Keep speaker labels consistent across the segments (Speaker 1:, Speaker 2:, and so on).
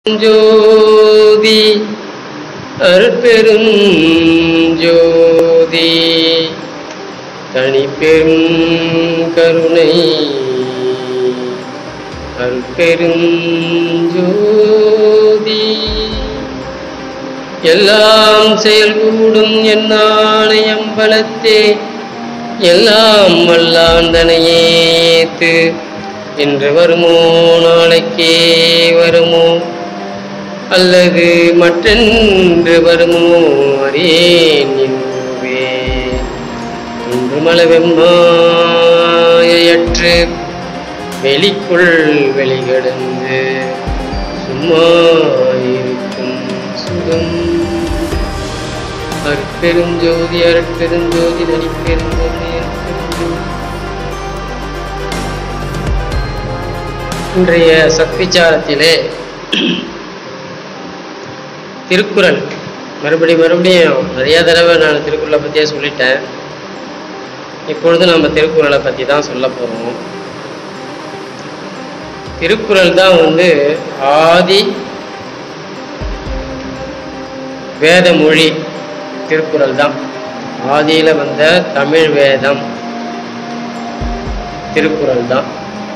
Speaker 1: ஜோதி அருட்பெரும் ஜோதி தனிப்பெரும் கருணை அருட்பெரும் ஜோதி எல்லாம் செயல்கூடும் என்னாணயம் பலத்தே எல்லாம் வல்லாந்தனையேத்து இன்று வருமோ நாளைக்கே வருமோ அல்லது மற்றென்று வருமோ அறியேன் என்பே இன்று மலவெம்மாயற்று வெளிக்குள் வெளிகடந்து சும்மா இருக்கும் சுகம் அற்பெருஞ்சோதி அற்பெருஞ்சோதி நடிப்பெருஞ்சோதி அற்பெருஞ்சோதி இன்றைய சத்விச்சாரத்திலே திருக்குறள் மறுபடி மறுபடியும் நிறைய தடவை நான் திருக்குறளை பற்றியே சொல்லிட்டேன் இப்பொழுது நம்ம திருக்குறளை பற்றி தான் சொல்ல போகிறோம் திருக்குறள் தான் வந்து ஆதி வேத மொழி திருக்குறள் தான் ஆதியில் வந்த தமிழ் வேதம் திருக்குறள் தான்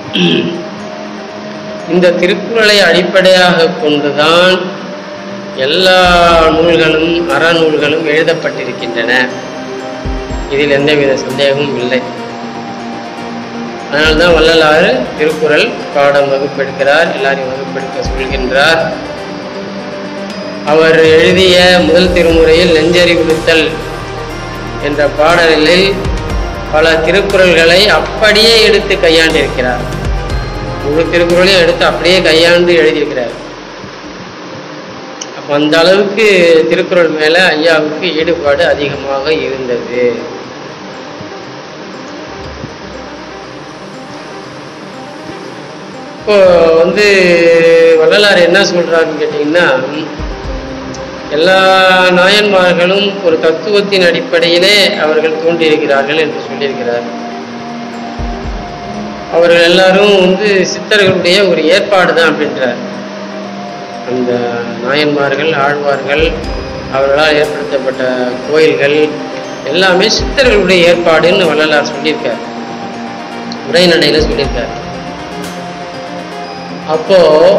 Speaker 1: இந்த திருக்குறளை அடிப்படையாக கொண்டுதான் எல்லா நூல்களும் அறநூல்களும் எழுதப்பட்டிருக்கின்றன இதில் எந்தவித சந்தேகமும் இல்லை அதனால்தான் வள்ளலார் திருக்குறள் பாடம் வகுப்பெடுக்கிறார் எல்லாரையும் வகுப்பெடுக்க சொல்கின்றார் அவர் எழுதிய முதல் திருமுறையில் நெஞ்சறிவுறுத்தல் என்ற பாடலில் பல திருக்குறள்களை அப்படியே எடுத்து கையாண்டிருக்கிறார் முழு திருக்குறளையும் எடுத்து அப்படியே கையாண்டு எழுதியிருக்கிறார் அப்போ அந்த அளவுக்கு திருக்குறள் மேலே ஐயாவுக்கு ஈடுபாடு அதிகமாக இருந்தது இப்போ வந்து வள்ளலார் என்ன சொல்றாருன்னு கேட்டிங்கன்னா எல்லா நாயன்மார்களும் ஒரு தத்துவத்தின் அடிப்படையிலே அவர்கள் தோன்றியிருக்கிறார்கள் என்று சொல்லியிருக்கிறார் அவர்கள் எல்லாரும் வந்து சித்தர்களுடைய ஒரு ஏற்பாடு தான் அப்படின்றார் அந்த நாயன்மார்கள் ஆழ்வார்கள் அவர்களால் ஏற்படுத்தப்பட்ட கோயில்கள் எல்லாமே சித்தர்களுடைய ஏற்பாடுன்னு வள்ளலார் சொல்லியிருக்கார் உரைநடையில சொல்லியிருக்கார் அப்போ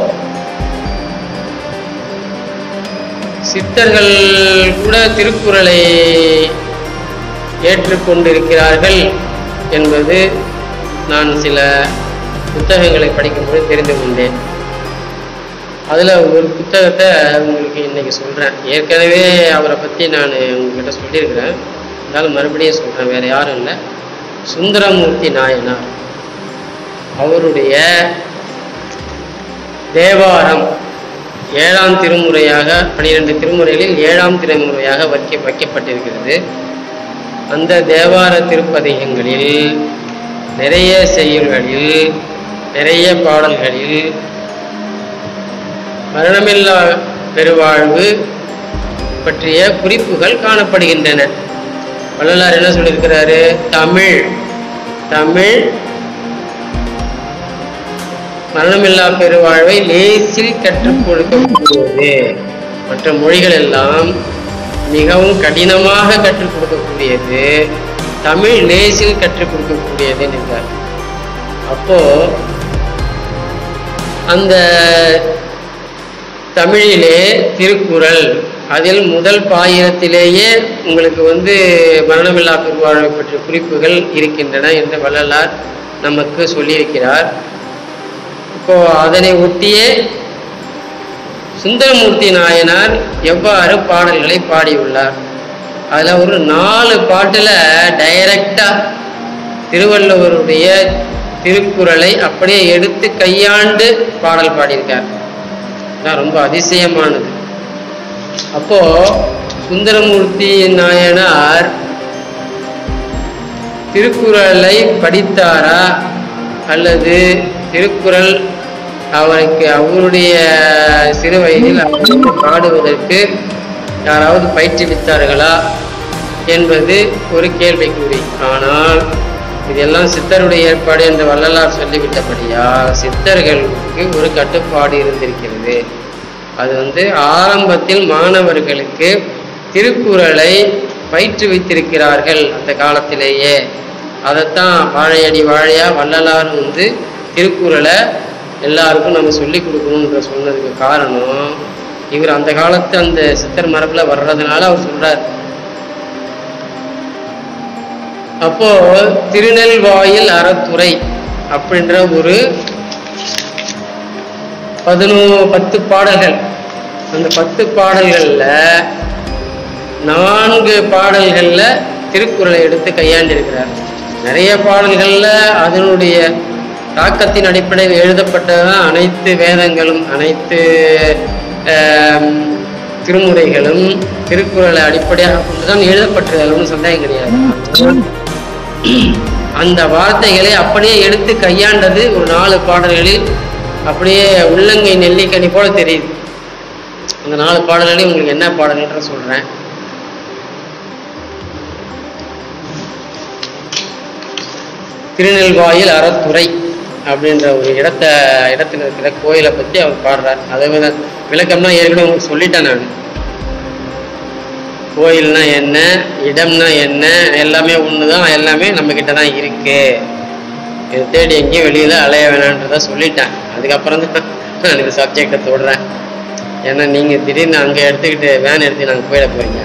Speaker 1: சித்தர்கள் கூட திருக்குறளை ஏற்றுக்கொண்டிருக்கிறார்கள் என்பது நான் சில புத்தகங்களை படிக்கும்போது தெரிந்து கொண்டேன் அதில் ஒரு புத்தகத்தை உங்களுக்கு இன்னைக்கு சொல்கிறேன் ஏற்கனவே அவரை பற்றி நான் உங்ககிட்ட சொல்லியிருக்கிறேன் இருந்தாலும் மறுபடியும் சொல்கிறேன் வேறு யாரும் இல்லை சுந்தரமூர்த்தி நாயனார் அவருடைய தேவாரம் ஏழாம் திருமுறையாக பனிரெண்டு திருமுறைகளில் ஏழாம் திருமுறையாக வைக்க வைக்கப்பட்டிருக்கிறது அந்த தேவார திருப்பதிகங்களில் நிறைய செய்யுள்களில் நிறைய பாடல்களில் மரணமில்லா பெருவாழ்வு பற்றிய குறிப்புகள் காணப்படுகின்றன வள்ளலார் என்ன சொல்லியிருக்கிறாரு தமிழ் தமிழ் மரணமில்லா பெருவாழ்வை லேசில் கற்றுக் கொடுக்கக்கூடியது மற்ற மொழிகள் எல்லாம் மிகவும் கடினமாக கற்றுக் கொடுக்கக்கூடியது தமிழ் லேசில் கற்றுக் கொடுக்கக்கூடியது என்றார் அப்போ அந்த தமிழிலே திருக்குறள் அதில் முதல் பாயிரத்திலேயே உங்களுக்கு வந்து மரணமில்லா பெருவாழ்வை பற்றிய குறிப்புகள் இருக்கின்றன என்று வள்ளலார் நமக்கு சொல்லியிருக்கிறார் இப்போ அதனை ஒட்டியே சுந்தரமூர்த்தி நாயனார் எவ்வாறு பாடல்களை பாடியுள்ளார் அதில் ஒரு நாலு பாட்டில் டைரக்டாக திருவள்ளுவருடைய திருக்குறளை அப்படியே எடுத்து கையாண்டு பாடல் பாடியிருக்கார் அதான் ரொம்ப அதிசயமானது அப்போ சுந்தரமூர்த்தி நாயனார் திருக்குறளை படித்தாரா அல்லது திருக்குறள் அவருக்கு அவருடைய சிறு வயதில் அவருக்கு பாடுவதற்கு யாராவது பயிற்றுவித்தார்களா என்பது ஒரு கேள்விக்குறி ஆனால் இதெல்லாம் சித்தருடைய ஏற்பாடு என்று வள்ளலார் சொல்லிவிட்டபடியால் சித்தர்களுக்கு ஒரு கட்டுப்பாடு இருந்திருக்கிறது அது வந்து ஆரம்பத்தில் மாணவர்களுக்கு திருக்குறளை பயிற்றுவித்திருக்கிறார்கள் அந்த காலத்திலேயே அதைத்தான் வாழையடி வாழையா வள்ளலார் வந்து திருக்குறளை எல்லாருக்கும் நம்ம சொல்லி கொடுக்கணுன்ற சொன்னதுக்கு காரணம் இவர் அந்த காலத்து அந்த சித்தர் மரபில் வர்றதுனால அவர் சொல்றார் அப்போ திருநெல்வாயில் அறத்துறை அப்படின்ற ஒரு பதினோ பத்து பாடல்கள் அந்த பத்து பாடல்கள்ல நான்கு பாடல்கள்ல திருக்குறளை எடுத்து கையாண்டிருக்கிறார் நிறைய பாடல்கள்ல அதனுடைய தாக்கத்தின் அடிப்படையில் எழுதப்பட்டதான் அனைத்து வேதங்களும் அனைத்து ஆம், திருமுறைகளும் திருக்குறளை அடிப்படையாக கொண்டுதான் எழுதப்பட்டது அதுல ஒன்றும் சந்தேகம் கிடையாது அந்த வார்த்தைகளை அப்படியே எடுத்து கையாண்டது ஒரு நாலு பாடல்களில் அப்படியே உள்ளங்கை நெல்லிக்கனி போல தெரியுது அந்த நாலு பாடல்களையும் உங்களுக்கு என்ன பாடல்ன்ற சொல்றேன் திருநெல்வாயில் அறத்துறை அப்படின்ற ஒரு இடத்த இடத்துல இருக்கிற கோயிலை பத்தி அவர் பாடுறார் அதை விட விளக்கம்னா ஏற்கனவே உங்களுக்கு சொல்லிட்டேன் நான் கோயில்னா என்ன இடம்னா என்ன எல்லாமே ஒன்று தான் எல்லாமே நம்ம கிட்ட தான் இருக்கு இதை தேடி எங்கேயும் வெளியில அலைய வேணான்றத சொல்லிட்டேன் அதுக்கப்புறம் தான் நான் இந்த சப்ஜெக்டை தொடுறேன் ஏன்னா நீங்க திடீர்னு அங்க எடுத்துக்கிட்டு வேன் எடுத்து நாங்கள் போயிட போறீங்க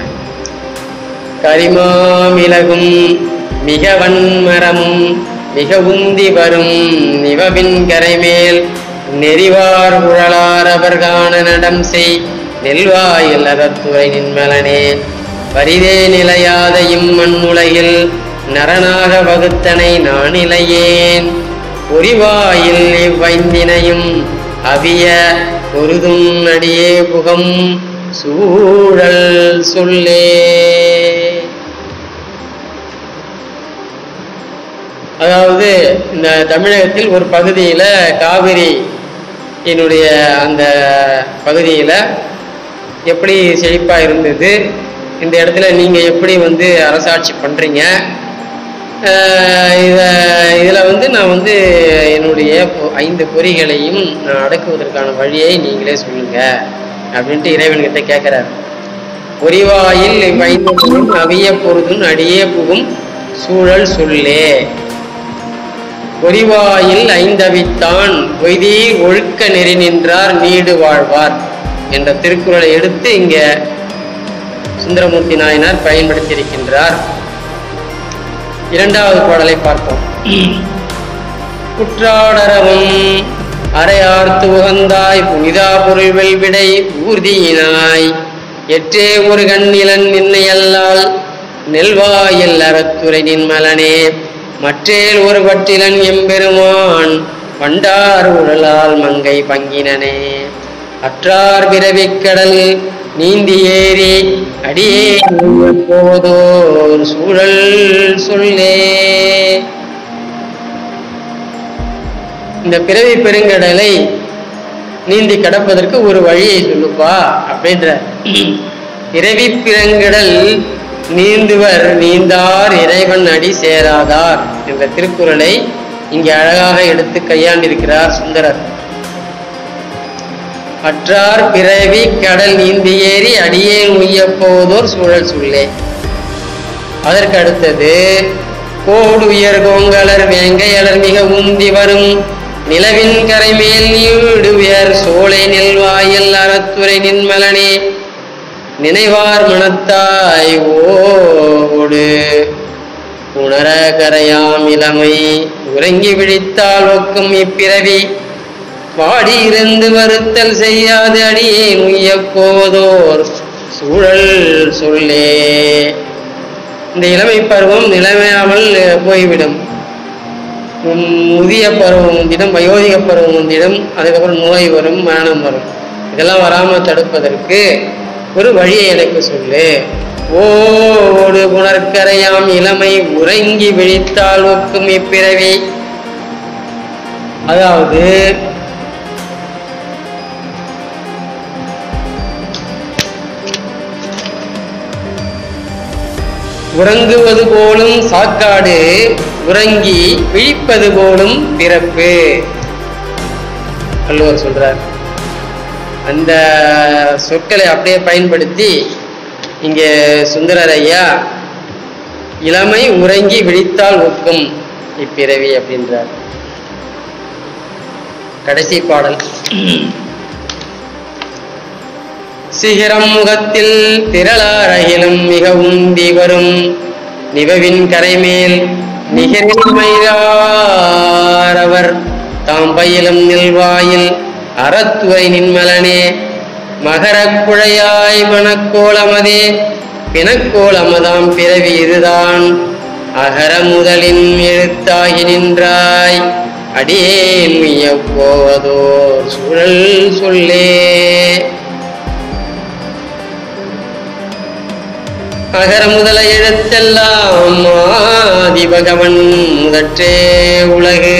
Speaker 1: கரிமாமிளகும் மிக வன்மரமும் மிக உந்தி வரும் நிவவின் கரைமேல் நெறிவார் உழலார் அவர் காண நடம் செய் நெல்வாயில் அறத்துறை நின்மலனே பரிதே நிலையாத இம்மண் உலகில் நரனாக வகுத்தனை நானிலையேன் பொறிவாயில் இவ்வைந்தினையும் அவிய பொருதும் அடியே புகம் சூழல் சொல்லே அதாவது இந்த தமிழகத்தில் ஒரு பகுதியில காவிரி என்னுடைய அந்த பகுதியில எப்படி செழிப்பா இருந்தது இந்த இடத்துல நீங்க எப்படி வந்து அரசாட்சி பண்றீங்க ஆஹ் இத இதுல வந்து நான் வந்து என்னுடைய பொ- ஐந்து பொறிகளையும் நான் அடக்குவதற்கான வழியை நீங்களே சொல்லுங்க அப்படின்ட்டு இறைவன்கிட்ட கேட்கிறார் பொறிவாயில் வைந்ததும் அவிய பொருதும் அடியே புகும் சூழல் சொல்லே பொறிவாயில் ஐந்தவித்தான் பொய்தி ஒழுக்க நெறி நின்றார் நீடு வாழ்வார் என்ற திருக்குறளை எடுத்து இங்க சுந்தரமூர்த்தி நாயனார் பயன்படுத்தியிருக்கின்றார் இரண்டாவது பாடலை பார்ப்போம் குற்றாடரவும் அரையார்த்து உகந்தாய் புனிதா பொருள் வெல்விடை ஊர்தியினாய் எற்றே ஒரு கண்ணிலன் நின்னையல்லால் நெல்வாயில் அறத்துறை நின்மலனே மற்றேல் ஒரு பட்டிலன் எம்பெருமான் பண்டார் உடலால் மங்கை பங்கினனே அற்றார் பிறவிக் கடல் நீந்தி ஏறி அடியே போதோர் சூழல் சொல்லே இந்த பிறவி பெருங்கடலை நீந்தி கடப்பதற்கு ஒரு வழியை சொல்லுப்பா அப்படின்ற பிறவி பெருங்கடல் நீந்துவர் நீந்தார் இறைவன் அடி சேராதார் என்ற திருக்குறளை இங்கே அழகாக எடுத்து கையாண்டிருக்கிறார் சுந்தரர் அற்றார் பிறவி கடல் நீந்தி ஏறி அடியேன் உய்யப் போவதோர் சூழல் சொல்லே அதற்கு அடுத்தது கோடு உயர் கோங்கலர் வேங்கையலர் மிக உந்தி வரும் நிலவின் கரைமேல் நீடு உயர் சோலை நெல்வாயில் அறத்துறை நின்மலனே நினைவார் மனத்தாய் ஓடு உணர கரையாம் இளமை உறங்கி விழித்தால் ஒக்கும் இப்பிறவி பாடி இருந்து வருத்தல் செய்யாது அடியேன் உய்யப் போவதோர் சூழல் சொல்லே இந்த இளமை பருவம் நிலைமையாமல் அஹ், போய்விடும் உம், முதிய பருவம் முந்திடும் வயோதிக பருவம் முந்திடும் அதுக்கப்புறம் நோய் வரும் மரணம் வரும் இதெல்லாம் வராமல் தடுப்பதற்கு ஒரு வழியை எனக்கு சொல்லு ஓடு புனர்க்கரையாம் இளமை உறங்கி விழித்தால் ஒக்கும் இப்பிறவி அதாவது உறங்குவது போலும் சாக்காடு உறங்கி விழிப்பது போலும் பிறப்பு வள்ளுவர் சொல்றார் அந்த சொற்களை அப்படியே பயன்படுத்தி இங்கே சுந்தரர் ஐயா இளமை உறங்கி விழித்தால் ஒக்கும் இப்பிறவி அப்படின்றார் கடைசி பாடல் சிகரம் முகத்தில் திரளார் அகிலம் மிகவும் வரும் நிவவின் கரைமேல் நிகரில் மயிலாரவர் தாம் பயிலும் நில்வாயில் அறத்துறை நின்மலனே மகரக் குழையாய் மணக்கோளமதே பிணக்கோளமதாம் பிறவி இதுதான் அகர முதலின் எழுத்தாகி நின்றாய் அடியேன் உய்யப் போவதோ சுழல் சொல்லே அகர முதல எழுத்தெல்லாம் ஆதி பகவன் முதற்றே உலகு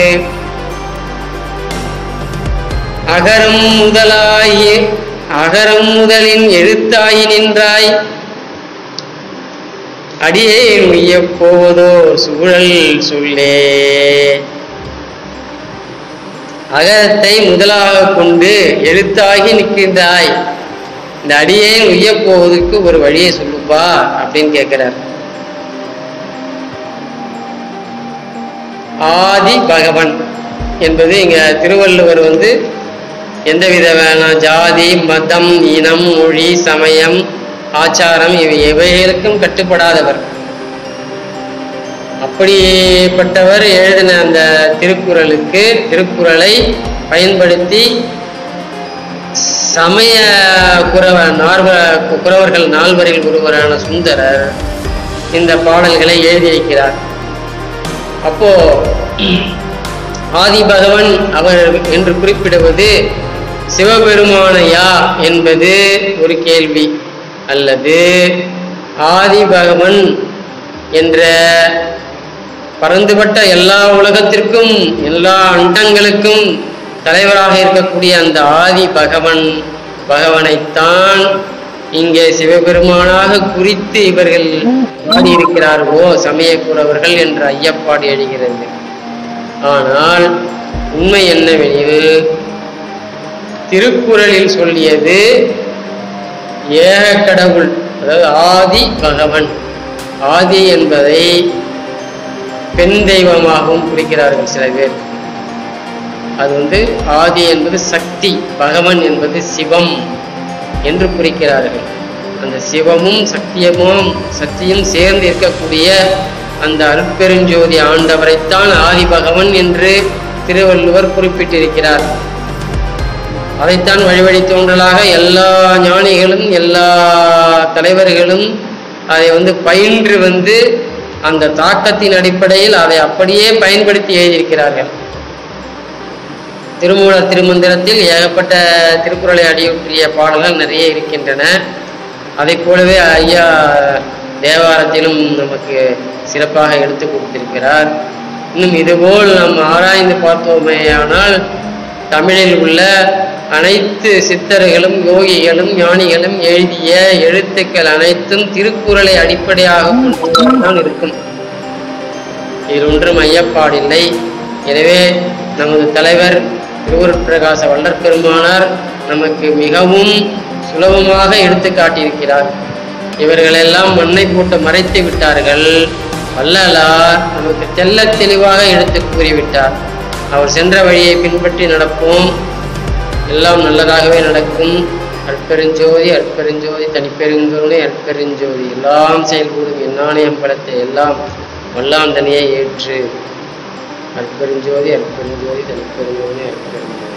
Speaker 1: அகரம் முதலாயி அகரம் முதலின் எழுத்தாயி நின்றாய் அடியேன் உய்யப் போவதோ சூழல் சொல்லே அகரத்தை முதலாக கொண்டு எழுத்தாகி நிற்கின்றாய் இந்த அடியேன் உய்யப் போவதற்கு ஒரு வழியை சொல்லுப்பா அப்படின்னு கேட்கிறார் ஆதி பகவன் என்பது இங்க திருவள்ளுவர் வந்து எந்த விதமான ஜாதி மதம் இனம் மொழி சமயம் ஆச்சாரம் இவை எவைகளுக்கும் கட்டுப்படாதவர் அப்படிப்பட்டவர் எழுதின அந்த திருக்குறளுக்கு திருக்குறளை பயன்படுத்தி சமய குறவ நார்வ குறவர்கள் நால்வரில் ஒருவரான சுந்தரர் இந்த பாடல்களை எழுதியிருக்கிறார் அப்போ ஆதி பகவன் அவர் என்று குறிப்பிடுவது சிவபெருமானையா என்பது ஒரு கேள்வி அல்லது ஆதி பகவன் என்ற பரந்துபட்ட எல்லா உலகத்திற்கும் எல்லா அண்டங்களுக்கும் தலைவராக இருக்கக்கூடிய அந்த ஆதி பகவன் பகவனைத்தான் இங்கே சிவபெருமானாக குறித்து இவர்கள் பாடியிருக்கிறார்களோ சமயக்குறவர்கள் என்ற ஐயப்பாடு எழுகிறது ஆனால் உண்மை என்னவெனில் திருக்குறளில் சொல்லியது ஏக கடவுள் அதாவது ஆதி பகவன் ஆதி என்பதை பெண் தெய்வமாகவும் குறிக்கிறார்கள் சில பேர் அது வந்து ஆதி என்பது சக்தி பகவன் என்பது சிவம் என்று குறிக்கிறார்கள் அந்த சிவமும் சக்தியமும் சக்தியும் சேர்ந்து இருக்கக்கூடிய அந்த அருட்பெருஞ்சோதி ஆண்டவரைத்தான் ஆதி பகவன் என்று திருவள்ளுவர் குறிப்பிட்டிருக்கிறார் அதைத்தான் வழிவழி தோன்றலாக எல்லா ஞானிகளும் எல்லா தலைவர்களும் அதை வந்து பயின்று வந்து அந்த தாக்கத்தின் அடிப்படையில் அதை அப்படியே பயன்படுத்தி எழுதியிருக்கிறார்கள் திருமூலர் திருமந்திரத்தில் ஏகப்பட்ட திருக்குறளை அடியொற்றிய பாடல்கள் நிறைய இருக்கின்றன அதைப் போலவே ஐயா தேவாரத்திலும் நமக்கு சிறப்பாக எடுத்து கொடுத்திருக்கிறார் இன்னும் இதுபோல் நாம் ஆராய்ந்து பார்த்தோமேயானால் தமிழில் உள்ள அனைத்து சித்தர்களும் யோகிகளும் ஞானிகளும் எழுதிய எழுத்துக்கள் அனைத்தும் திருக்குறளை அடிப்படையாக கொண்டுதான் இருக்கும் இதில் ஒன்றும் ஐயப்பாடில்லை எனவே நமது தலைவர் திருவருட்பிரகாச வள்ளற் பெருமானார் நமக்கு மிகவும் சுலபமாக எடுத்து காட்டியிருக்கிறார் இவர்களெல்லாம் மண்ணை போட்டு மறைத்து விட்டார்கள் வள்ளலார் நமக்கு தெள்ளத் தெளிவாக எடுத்து கூறிவிட்டார் அவர் சென்ற வழியை பின்பற்றி நடப்போம் எல்லாம் நல்லதாகவே நடக்கும் அற்பெருஞ்சோதி அற்பெருஞ்சோதி தனிப்பெருங்கருணை அற்பெருஞ்சோதி எல்லாம் செயல்கூடும் எண்ணானே அம்பலத்தை எல்லாம் வல்லாந்தனையை ஏற்று அற்பெருஞ்சோதி அற்பெருஞ்சோதி தனிப்பெருங்கருணை அற்பெருஞ்சோதி